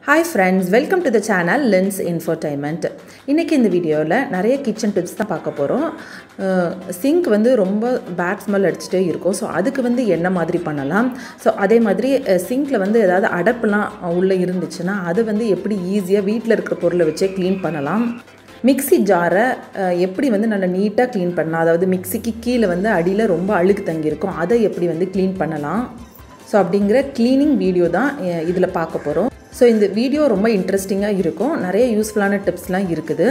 hi friends welcome to the channel lens infotainment இன்றைக்கி இந்த வீடியோவில் நிறைய கிச்சன் டிப்ஸ் தான் பார்க்க போகிறோம் சிங்க் வந்து ரொம்ப பேட் ஸ்மெல் அடிச்சுட்டே இருக்கும் ஸோ அதுக்கு வந்து என்ன மாதிரி பண்ணலாம் ஸோ அதே மாதிரி சிங்க்கில் வந்து ஏதாவது அடப்புலாம் உள்ளே இருந்துச்சுன்னா அது வந்து எப்படி ஈஸியாக வீட்டில் இருக்கிற பொருளை வச்சே க்ளீன் பண்ணலாம் மிக்ஸி ஜாரை எப்படி வந்து நல்லா நீட்டாக க்ளீன் பண்ணலாம் அதாவது மிக்ஸிக்கு கீழே வந்து அடியில் ரொம்ப அழுக்கு தங்கியிருக்கும் அதை எப்படி வந்து க்ளீன் பண்ணலாம் ஸோ அப்படிங்கிற க்ளீனிங் வீடியோ தான் இதில் பார்க்க போகிறோம் ஸோ இந்த வீடியோ ரொம்ப இன்ட்ரெஸ்டிங்காக இருக்கும் நிறைய யூஸ்ஃபுல்லான டிப்ஸ்லாம் இருக்குது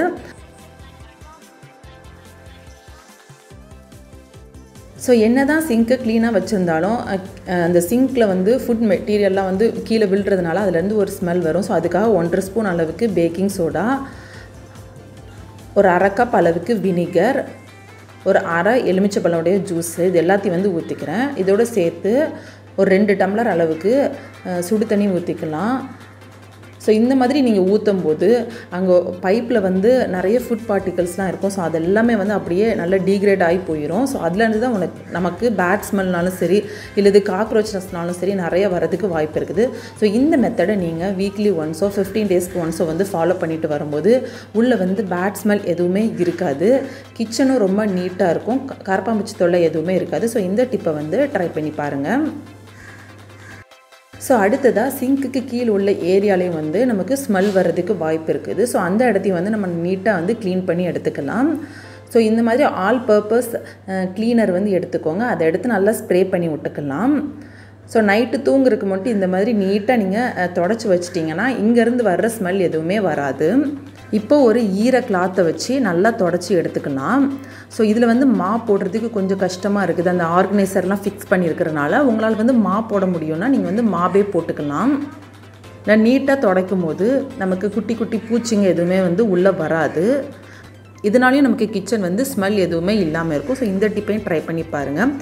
ஸோ என்ன தான் சிங்க்கை க்ளீனாக வச்சுருந்தாலும் அந்த சிங்க்கில் வந்து ஃபுட் மெட்டீரியல்லாம் வந்து கீழே விழுறதுனால அதுலேருந்து ஒரு ஸ்மெல் வரும் ஸோ அதுக்காக ஒன்றரை ஸ்பூன் அளவுக்கு பேக்கிங் சோடா ஒரு அரை கப் அளவுக்கு வினிகர் ஒரு அரை எலுமிச்சப்பழனுடைய ஜூஸு இது எல்லாத்தையும் வந்து ஊற்றிக்கிறேன் இதோடு சேர்த்து ஒரு ரெண்டு டம்ளர் அளவுக்கு சுடு தண்ணி ஊற்றிக்கலாம் ஸோ இந்த மாதிரி நீங்கள் ஊற்றும் போது அங்கே பைப்பில் வந்து நிறைய ஃபுட் பார்ட்டிகல்ஸ்லாம் இருக்கும் ஸோ அது எல்லாமே வந்து அப்படியே நல்லா டீக்ரேட் ஆகி போயிடும் ஸோ அதுலேருந்து தான் உனக்கு நமக்கு பேட் ஸ்மெல்னாலும் சரி இல்லை இது காக்ரோச்னஸ்னாலும் சரி நிறைய வரதுக்கு வாய்ப்பு இருக்குது ஸோ இந்த மெத்தடை நீங்கள் வீக்லி ஒன்ஸோ ஃபிஃப்டீன் டேஸ்க்கு ஒன்ஸோ வந்து ஃபாலோ பண்ணிட்டு வரும்போது உள்ளே வந்து பேட் ஸ்மெல் எதுவுமே இருக்காது கிச்சனும் ரொம்ப நீட்டாக இருக்கும் கரப்பாம்பூச்சி தொல்லை எதுவுமே இருக்காது ஸோ இந்த டிப்பை வந்து ட்ரை பண்ணி பாருங்கள் ஸோ அடுத்ததாக சிங்க்குக்கு கீழே உள்ள ஏரியாலையும் வந்து நமக்கு ஸ்மெல் வர்றதுக்கு வாய்ப்பு இருக்குது ஸோ அந்த இடத்தையும் வந்து நம்ம நீட்டாக வந்து க்ளீன் பண்ணி எடுத்துக்கலாம் ஸோ இந்த மாதிரி ஆல் பர்பஸ் க்ளீனர் வந்து எடுத்துக்கோங்க அதை எடுத்து நல்லா ஸ்ப்ரே பண்ணி விட்டுக்கலாம் ஸோ நைட்டு தூங்குறதுக்கு மட்டும் இந்த மாதிரி நீட்டாக நீங்கள் தொடச்சி வச்சிட்டிங்கன்னா இங்கேருந்து வர்ற ஸ்மெல் எதுவுமே வராது இப்போ ஒரு ஈர கிளாத்தை வச்சு நல்லா தொடச்சி எடுத்துக்கலாம் ஸோ இதில் வந்து மா போடுறதுக்கு கொஞ்சம் கஷ்டமாக இருக்குது அந்த ஆர்கனைசர்லாம் ஃபிக்ஸ் பண்ணியிருக்கிறனால உங்களால் வந்து மா போட முடியும்னா நீங்கள் வந்து மாவே போட்டுக்கலாம் நான் நீட்டாக துடைக்கும் போது நமக்கு குட்டி குட்டி பூச்சிங்க எதுவுமே வந்து உள்ளே வராது இதனாலையும் நமக்கு கிச்சன் வந்து ஸ்மெல் எதுவுமே இல்லாமல் இருக்கும் ஸோ இந்த டிப்பையும் ட்ரை பண்ணி பாருங்கள்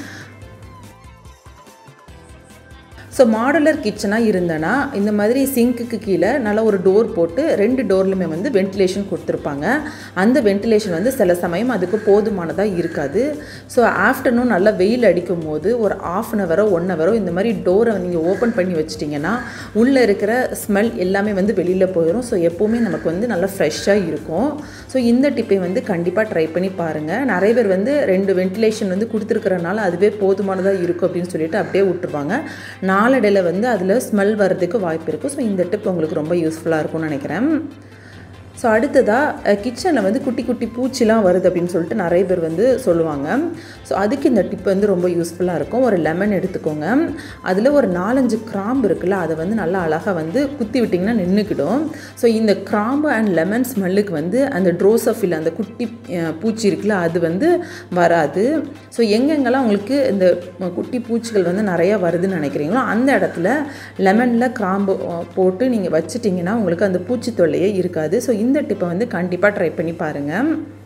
ஸோ மாடுலர் கிச்சனாக இருந்தனா இந்த மாதிரி சிங்க்குக்கு கீழே நல்லா ஒரு டோர் போட்டு ரெண்டு டோர்லையுமே வந்து வென்டிலேஷன் கொடுத்துருப்பாங்க அந்த வென்டிலேஷன் வந்து சில சமயம் அதுக்கு போதுமானதாக இருக்காது ஸோ ஆஃப்டர்நூன் நல்லா வெயில் அடிக்கும் போது ஒரு ஆஃப் அன் ஹவரோ ஒன் ஹவரோ இந்த மாதிரி டோரை நீங்கள் ஓப்பன் பண்ணி வச்சிட்டிங்கன்னா உள்ளே இருக்கிற ஸ்மெல் எல்லாமே வந்து வெளியில் போயிடும் ஸோ எப்போவுமே நமக்கு வந்து நல்லா ஃப்ரெஷ்ஷாக இருக்கும் ஸோ இந்த டிப்பை வந்து கண்டிப்பாக ட்ரை பண்ணி பாருங்கள் நிறைய பேர் வந்து ரெண்டு வென்டிலேஷன் வந்து கொடுத்துருக்கறனால அதுவே போதுமானதாக இருக்கும் அப்படின்னு சொல்லிட்டு அப்படியே விட்டுருவாங்க நான் நாளடையில் வந்து அதில் ஸ்மெல் வர்றதுக்கு வாய்ப்பு இருக்குது ஸோ இந்த டிப் உங்களுக்கு ரொம்ப யூஸ்ஃபுல்லாக இருக்கும்னு நினைக்கிறேன் ஸோ அடுத்ததாக கிச்சனில் வந்து குட்டி குட்டி பூச்சிலாம் வருது அப்படின்னு சொல்லிட்டு நிறைய பேர் வந்து சொல்லுவாங்க ஸோ அதுக்கு இந்த டிப் வந்து ரொம்ப யூஸ்ஃபுல்லாக இருக்கும் ஒரு லெமன் எடுத்துக்கோங்க அதில் ஒரு நாலஞ்சு கிராம்பு இருக்குல்ல அதை வந்து நல்லா அழகாக வந்து குத்தி விட்டிங்கன்னா நின்றுக்கிடும் ஸோ இந்த கிராம்பு அண்ட் லெமன் ஸ்மெல்லுக்கு வந்து அந்த ட்ரோசஃபில் அந்த குட்டி பூச்சி இருக்குல்ல அது வந்து வராது ஸோ எங்கெங்கெல்லாம் உங்களுக்கு இந்த குட்டி பூச்சிகள் வந்து நிறையா வருதுன்னு நினைக்கிறீங்களோ அந்த இடத்துல லெமனில் கிராம்பு போட்டு நீங்கள் வச்சிட்டிங்கன்னா உங்களுக்கு அந்த பூச்சி தொல்லையே இருக்காது ஸோ இந்த டிப்பை வந்து கண்டிப்பாக ட்ரை பண்ணி பாருங்கள்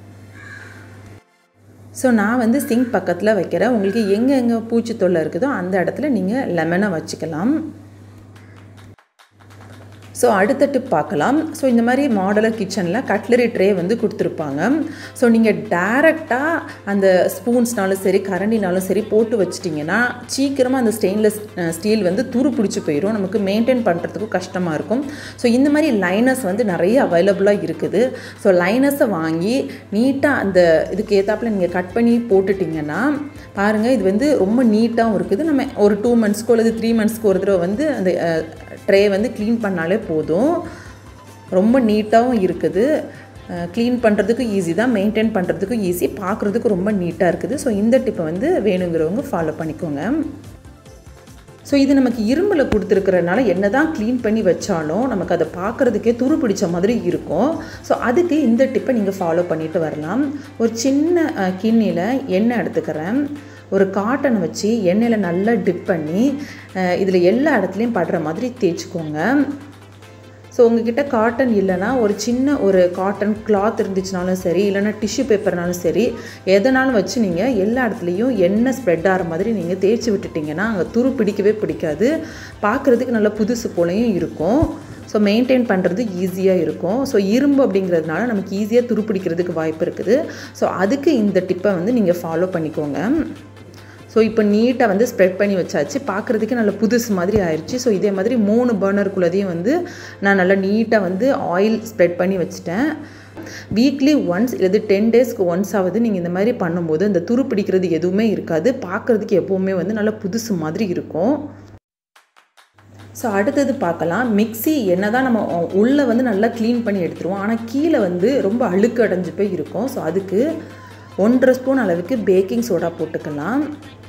ஸோ நான் வந்து சிங்க் பக்கத்தில் வைக்கிறேன் உங்களுக்கு எங்கே எங்கே பூச்சி தொல்லை இருக்குதோ அந்த இடத்துல நீங்கள் லெமனை வச்சுக்கலாம் ஸோ அடுத்த டிப் பார்க்கலாம் ஸோ இந்த மாதிரி மாடலர் கிச்சனில் கட்லரி ட்ரே வந்து கொடுத்துருப்பாங்க ஸோ நீங்கள் டேரெக்டாக அந்த ஸ்பூன்ஸ்னாலும் சரி கரண்டினாலும் சரி போட்டு வச்சிட்டிங்கன்னா சீக்கிரமாக அந்த ஸ்டெயின்லெஸ் ஸ்டீல் வந்து துரு பிடிச்சி போயிடும் நமக்கு மெயின்டைன் பண்ணுறதுக்கும் கஷ்டமாக இருக்கும் ஸோ இந்த மாதிரி லைனர்ஸ் வந்து நிறைய அவைலபிளாக இருக்குது ஸோ லைனர்ஸை வாங்கி நீட்டாக அந்த இதுக்கு ஏற்றாப்பில் நீங்கள் கட் பண்ணி போட்டுட்டிங்கன்னா பாருங்கள் இது வந்து ரொம்ப நீட்டாகவும் இருக்குது நம்ம ஒரு டூ மந்த்ஸ்க்கோ அல்லது த்ரீ மந்த்ஸ்க்கு ஒரு தடவை வந்து அந்த ட்ரே வந்து க்ளீன் பண்ணாலே போதும் ரொம்ப நீட்டாகவும் இருக்குது க்ளீன் பண்ணுறதுக்கும் ஈஸி தான் மெயின்டைன் பண்ணுறதுக்கும் ஈஸி பார்க்குறதுக்கு ரொம்ப நீட்டாக இருக்குது ஸோ இந்த டிப்பை வந்து வேணுங்கிறவங்க ஃபாலோ பண்ணிக்கோங்க ஸோ இது நமக்கு இரும்பில் கொடுத்துருக்கிறனால என்ன தான் க்ளீன் பண்ணி வச்சாலும் நமக்கு அதை பார்க்குறதுக்கே துரு பிடிச்ச மாதிரி இருக்கும் ஸோ அதுக்கு இந்த டிப்பை நீங்கள் ஃபாலோ பண்ணிட்டு வரலாம் ஒரு சின்ன கிண்ணியில் எண்ணெய் எடுத்துக்கிறேன் ஒரு காட்டனை வச்சு எண்ணெயில் நல்லா டிப் பண்ணி இதில் எல்லா இடத்துலையும் படுற மாதிரி தேய்ச்சிக்கோங்க ஸோ உங்ககிட்ட காட்டன் இல்லைனா ஒரு சின்ன ஒரு காட்டன் கிளாத் இருந்துச்சுனாலும் சரி இல்லைனா டிஷ்யூ பேப்பர்னாலும் சரி எதனாலும் வச்சு நீங்கள் எல்லா இடத்துலையும் எண்ணெய் ஸ்ப்ரெட் ஆகிற மாதிரி நீங்கள் தேய்ச்சி விட்டுட்டிங்கன்னா அங்கே துரு பிடிக்கவே பிடிக்காது பார்க்குறதுக்கு நல்லா புதுசு போலையும் இருக்கும் ஸோ மெயின்டைன் பண்ணுறது ஈஸியாக இருக்கும் ஸோ இரும்பு அப்படிங்கிறதுனால நமக்கு ஈஸியாக துருப்பிடிக்கிறதுக்கு வாய்ப்பு இருக்குது ஸோ அதுக்கு இந்த டிப்பை வந்து நீங்கள் ஃபாலோ பண்ணிக்கோங்க ஸோ இப்போ நீட்டாக வந்து ஸ்ப்ரெட் பண்ணி வச்சாச்சு பார்க்குறதுக்கே நல்ல புதுசு மாதிரி ஆயிடுச்சு ஸோ இதே மாதிரி மூணு பர்னருக்குள்ளதையும் வந்து நான் நல்லா நீட்டாக வந்து ஆயில் ஸ்ப்ரெட் பண்ணி வச்சுட்டேன் வீக்லி ஒன்ஸ் இல்லது டென் டேஸ்க்கு ஒன்ஸ் ஆகுது நீங்கள் இந்த மாதிரி பண்ணும்போது அந்த துரு பிடிக்கிறது எதுவுமே இருக்காது பார்க்குறதுக்கு எப்போவுமே வந்து நல்லா புதுசு மாதிரி இருக்கும் ஸோ அடுத்தது பார்க்கலாம் மிக்சி என்ன தான் நம்ம உள்ளே வந்து நல்லா க்ளீன் பண்ணி எடுத்துருவோம் ஆனால் கீழே வந்து ரொம்ப அழுக்கு அடைஞ்சு போய் இருக்கும் ஸோ அதுக்கு ஒன்றரை ஸ்பூன் அளவுக்கு பேக்கிங் சோடா போட்டுக்கலாம்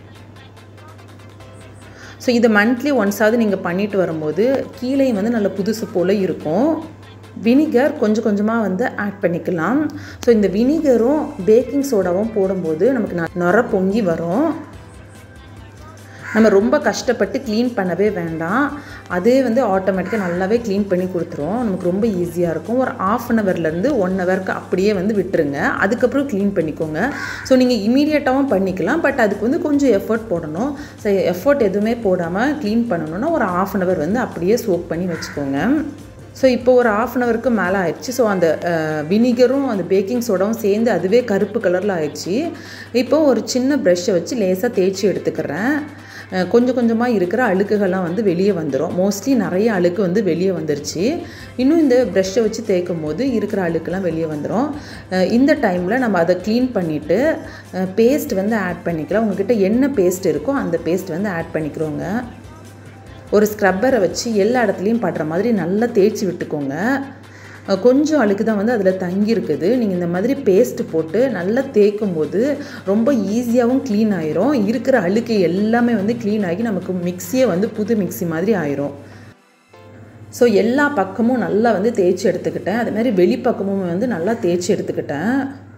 ஸோ இதை மந்த்லி ஒன்ஸாவது நீங்கள் பண்ணிட்டு வரும்போது கீழேயும் வந்து நல்ல புதுசு போல் இருக்கும் வினிகர் கொஞ்சம் கொஞ்சமாக வந்து ஆட் பண்ணிக்கலாம் ஸோ இந்த வினிகரும் பேக்கிங் சோடாவும் போடும்போது நமக்கு நொர பொங்கி வரும் நம்ம ரொம்ப கஷ்டப்பட்டு க்ளீன் பண்ணவே வேண்டாம் அதே வந்து ஆட்டோமேட்டிக்காக நல்லாவே க்ளீன் பண்ணி கொடுத்துரும் நமக்கு ரொம்ப ஈஸியாக இருக்கும் ஒரு ஆஃப் அன் ஹவர்லேருந்து ஒன் ஹவருக்கு அப்படியே வந்து விட்டுருங்க அதுக்கப்புறம் க்ளீன் பண்ணிக்கோங்க ஸோ நீங்கள் இமீடியட்டாகவும் பண்ணிக்கலாம் பட் அதுக்கு வந்து கொஞ்சம் எஃபர்ட் போடணும் ஸோ எஃபர்ட் எதுவுமே போடாமல் க்ளீன் பண்ணணுன்னா ஒரு ஆஃப் அன் ஹவர் வந்து அப்படியே சோக் பண்ணி வச்சுக்கோங்க ஸோ இப்போ ஒரு ஆஃப் அன் ஹவருக்கு மேலே ஆயிடுச்சு ஸோ அந்த வினிகரும் அந்த பேக்கிங் சோடாவும் சேர்ந்து அதுவே கருப்பு கலரில் ஆயிடுச்சு இப்போ ஒரு சின்ன ப்ரெஷ்ஷை வச்சு லேசாக தேய்ச்சி எடுத்துக்கிறேன் கொஞ்சம் கொஞ்சமாக இருக்கிற அழுக்குகள்லாம் வந்து வெளியே வந்துடும் மோஸ்ட்லி நிறைய அழுக்கு வந்து வெளியே வந்துருச்சு இன்னும் இந்த ப்ரெஷ்ஷை வச்சு தேய்க்கும் போது இருக்கிற அழுக்கெல்லாம் வெளியே வந்துடும் இந்த டைமில் நம்ம அதை க்ளீன் பண்ணிவிட்டு பேஸ்ட் வந்து ஆட் பண்ணிக்கலாம் உங்ககிட்ட என்ன பேஸ்ட் இருக்கோ அந்த பேஸ்ட் வந்து ஆட் பண்ணிக்கிறோங்க ஒரு ஸ்க்ரப்பரை வச்சு எல்லா இடத்துலையும் படுற மாதிரி நல்லா தேய்ச்சி விட்டுக்கோங்க கொஞ்சம் அழுக்கு தான் வந்து அதில் தங்கி இருக்குது நீங்கள் இந்த மாதிரி பேஸ்ட்டு போட்டு நல்லா தேய்க்கும் போது ரொம்ப ஈஸியாகவும் க்ளீன் ஆயிரும் இருக்கிற அழுக்கு எல்லாமே வந்து க்ளீன் ஆகி நமக்கு மிக்சியே வந்து புது மிக்சி மாதிரி ஆயிரும் ஸோ எல்லா பக்கமும் நல்லா வந்து தேய்ச்சி எடுத்துக்கிட்டேன் அது மாதிரி வெளிப்பக்கமும் வந்து நல்லா தேய்ச்சி எடுத்துக்கிட்டேன்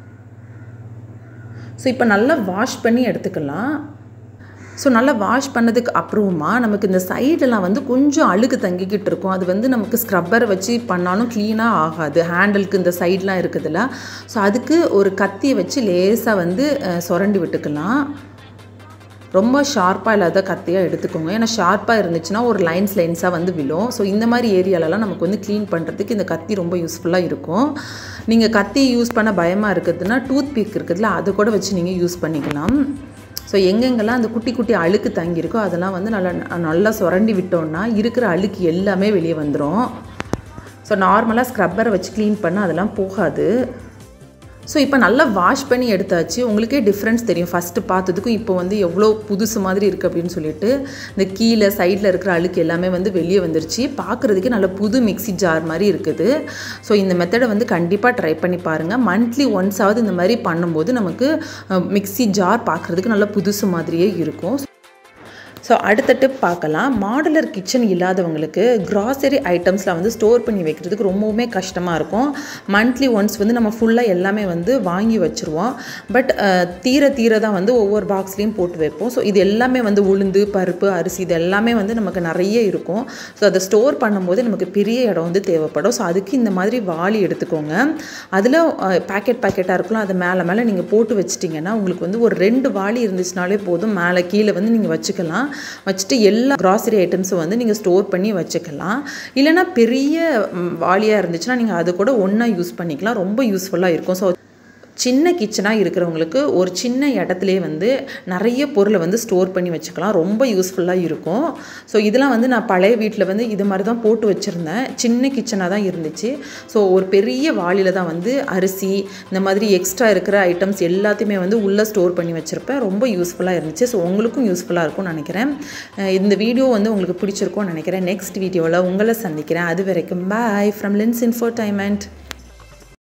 ஸோ இப்போ நல்லா வாஷ் பண்ணி எடுத்துக்கலாம் ஸோ நல்லா வாஷ் பண்ணதுக்கு அப்புறமா நமக்கு இந்த சைடெல்லாம் வந்து கொஞ்சம் அழுக்கு தங்கிக்கிட்டு இருக்கும் அது வந்து நமக்கு ஸ்க்ரப்பரை வச்சு பண்ணாலும் க்ளீனாக ஆகாது ஹேண்டிலுக்கு இந்த சைட்லாம் இருக்குதுல்ல ஸோ அதுக்கு ஒரு கத்தியை வச்சு லேசாக வந்து சுரண்டி விட்டுக்கலாம் ரொம்ப ஷார்ப்பாக இல்லாத கத்தியாக எடுத்துக்கோங்க ஏன்னா ஷார்ப்பாக இருந்துச்சுன்னா ஒரு லைன்ஸ் லைன்ஸாக வந்து விழும் ஸோ இந்த மாதிரி ஏரியாலலாம் நமக்கு வந்து க்ளீன் பண்ணுறதுக்கு இந்த கத்தி ரொம்ப யூஸ்ஃபுல்லாக இருக்கும் நீங்கள் கத்தி யூஸ் பண்ண பயமாக இருக்குதுன்னா டூத் பிக் இருக்குதுல அதை கூட வச்சு நீங்கள் யூஸ் பண்ணிக்கலாம் ஸோ எங்கெங்கெல்லாம் அந்த குட்டி குட்டி அழுக்கு தங்கியிருக்கோ அதெல்லாம் வந்து நல்லா நல்லா சுரண்டி விட்டோம்னா இருக்கிற அழுக்கு எல்லாமே வெளியே வந்துடும் ஸோ நார்மலாக ஸ்க்ரப்பரை வச்சு க்ளீன் பண்ணால் அதெல்லாம் போகாது ஸோ இப்போ நல்லா வாஷ் பண்ணி எடுத்தாச்சு உங்களுக்கே டிஃப்ரென்ஸ் தெரியும் ஃபஸ்ட்டு பார்த்ததுக்கும் இப்போ வந்து எவ்வளோ புதுசு மாதிரி இருக்குது அப்படின்னு சொல்லிட்டு இந்த கீழே சைடில் இருக்கிற அழுக்கு எல்லாமே வந்து வெளியே வந்துருச்சு பார்க்குறதுக்கே நல்ல புது மிக்சி ஜார் மாதிரி இருக்குது ஸோ இந்த மெத்தடை வந்து கண்டிப்பாக ட்ரை பண்ணி பாருங்கள் மந்த்லி ஒன்ஸாவது இந்த மாதிரி பண்ணும்போது நமக்கு மிக்சி ஜார் பார்க்குறதுக்கு நல்ல புதுசு மாதிரியே இருக்கும் ஸோ அடுத்த டிப் பார்க்கலாம் மாடுலர் கிச்சன் இல்லாதவங்களுக்கு கிராசரி ஐட்டம்ஸில் வந்து ஸ்டோர் பண்ணி வைக்கிறதுக்கு ரொம்பவுமே கஷ்டமாக இருக்கும் மந்த்லி ஒன்ஸ் வந்து நம்ம ஃபுல்லாக எல்லாமே வந்து வாங்கி வச்சுருவோம் பட் தீர தீர தான் வந்து ஒவ்வொரு பாக்ஸ்லேயும் போட்டு வைப்போம் ஸோ இது எல்லாமே வந்து உளுந்து பருப்பு அரிசி இது எல்லாமே வந்து நமக்கு நிறைய இருக்கும் ஸோ அதை ஸ்டோர் பண்ணும்போது நமக்கு பெரிய இடம் வந்து தேவைப்படும் ஸோ அதுக்கு இந்த மாதிரி வாளி எடுத்துக்கோங்க அதில் பேக்கெட் பேக்கெட்டாக இருக்கலாம் அது மேலே மேலே நீங்கள் போட்டு வச்சிட்டிங்கன்னா உங்களுக்கு வந்து ஒரு ரெண்டு வாளி இருந்துச்சுனாலே போதும் மேலே கீழே வந்து நீங்கள் வச்சுக்கலாம் வச்சுட்டு எல்லா கிராசரி ஐட்டம்ஸும் வந்து நீங்கள் ஸ்டோர் பண்ணி வச்சுக்கலாம் இல்லைனா பெரிய வாளியாக இருந்துச்சுன்னா நீங்கள் அது கூட ஒன்றா யூஸ் பண்ணிக்கலாம் ரொம்ப யூஸ்ஃபுல்லாக இருக்கும் ஸோ சின்ன கிச்சனாக இருக்கிறவங்களுக்கு ஒரு சின்ன இடத்துலே வந்து நிறைய பொருளை வந்து ஸ்டோர் பண்ணி வச்சுக்கலாம் ரொம்ப யூஸ்ஃபுல்லாக இருக்கும் ஸோ இதெல்லாம் வந்து நான் பழைய வீட்டில் வந்து இது மாதிரி தான் போட்டு வச்சுருந்தேன் சின்ன கிச்சனாக தான் இருந்துச்சு ஸோ ஒரு பெரிய வாளியில் தான் வந்து அரிசி இந்த மாதிரி எக்ஸ்ட்ரா இருக்கிற ஐட்டம்ஸ் எல்லாத்தையுமே வந்து உள்ளே ஸ்டோர் பண்ணி வச்சுருப்பேன் ரொம்ப யூஸ்ஃபுல்லாக இருந்துச்சு ஸோ உங்களுக்கும் யூஸ்ஃபுல்லாக இருக்கும்னு நினைக்கிறேன் இந்த வீடியோ வந்து உங்களுக்கு பிடிச்சிருக்கும்னு நினைக்கிறேன் நெக்ஸ்ட் வீடியோவில் உங்களை சந்திக்கிறேன் அது வரைக்கும் பாய் ஃப்ரம் லின்ஸ் இன்ஃபோடைன்மெண்ட்